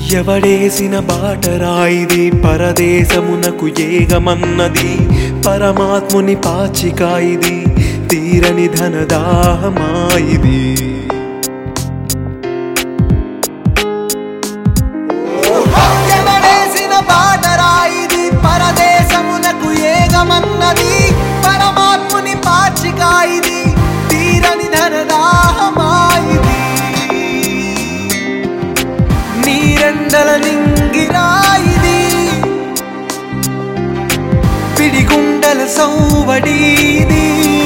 ఎవడేసిన బాటరాయిది పరదేశమునకు ఏగమన్నది పరమాత్ముని పాచికాయిది తీరని ధనదాహమాయిది ఎవడేసిన బాటరాయిది పరదేశమునకు ఏగమన్నది పరమాత్ముని పాచికాయిది తీరని ధనదాహమాయిది నీరెండల నింగిరాయిది పిడిగుండల సౌవడీది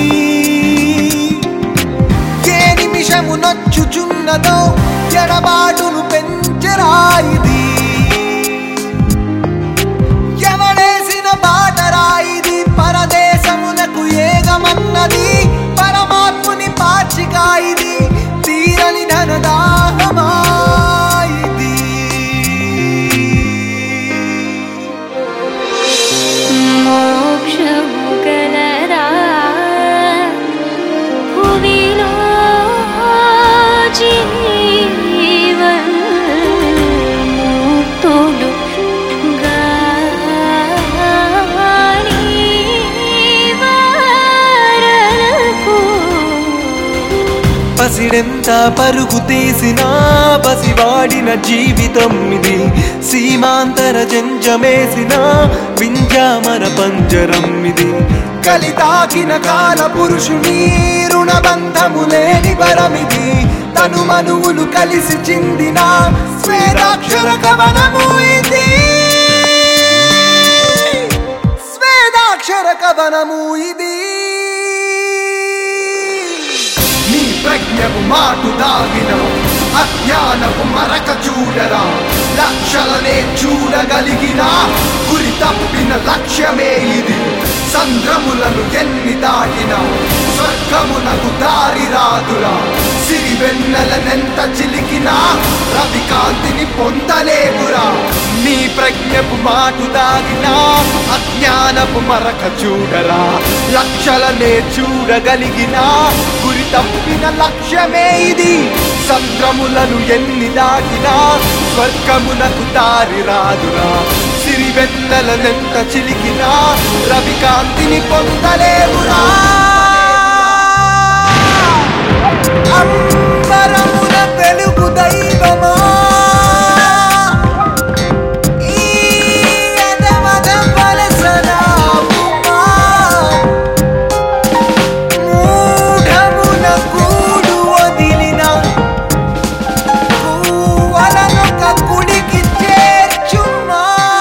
ఏ నిమిషము నొచ్చుచున్నదో ఎడబాటును పెంచరాయిది ఎవడేసిన బాటరాయిది పరదేశమునకు ఏగమన్నది పరమాత్ముని పాచికాయిది తీరని ధనదాహమాయిది మోక్షము గలరా భువిలో జీవన్ముక్తులు గాని వారలకు పసిడెంత పరుగు తీసినా పసివాడిన జీవితం ఇది సీమాంతర జంజమేసిన వింజామర పంజరం ఇది కలితాకిన కాల పురుషుని రుణబంధము లేని వరమిది తను మనువులు కలిసి చిందిన స్వేదాక్షర కవనము ఇది స్వేదాక్షర కవనము ఇది నీ ప్రజ్ఞకు మాటు దాగిన అజ్ఞానపు మరక చూడరా లక్షలనే చూడగలిగిన గురి తప్పిన లక్ష్యమే ఇది సంద్రములను ఎన్ని దాటిన స్వర్గమునకు దారి రాదురా సిరి వెన్నెలనెంత చిలికినా రవికాంతిని పొందలేవురా నీ ప్రజ్ఞపు మాటు దాగిన అజ్ఞానపు మరక చూడరా లక్షలనే చూడగలిగిన గురి తప్పిన లక్ష్యమే ఇది సంద్రములను ఎన్ని దాటినా స్వర్గమునకు దారి రాదురా సిరి వెన్నెలనెంత చిలికినా రవికాంతిని పొందలేవురా అంబరమున వెలుగు దైవమా ఈ ఎదమద వలసరావుమా మూఢమున కూడు వదిలిన కూవలనొక కుడికి చేర్చుమా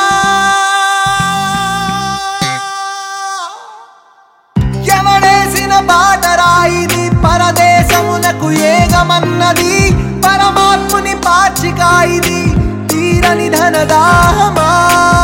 ఎవడేసిన బాటరాయిది పరదేశమునకు ఏగమన్నది పరమాత్ముని పాచికాయిది తీరని ధనదాహమా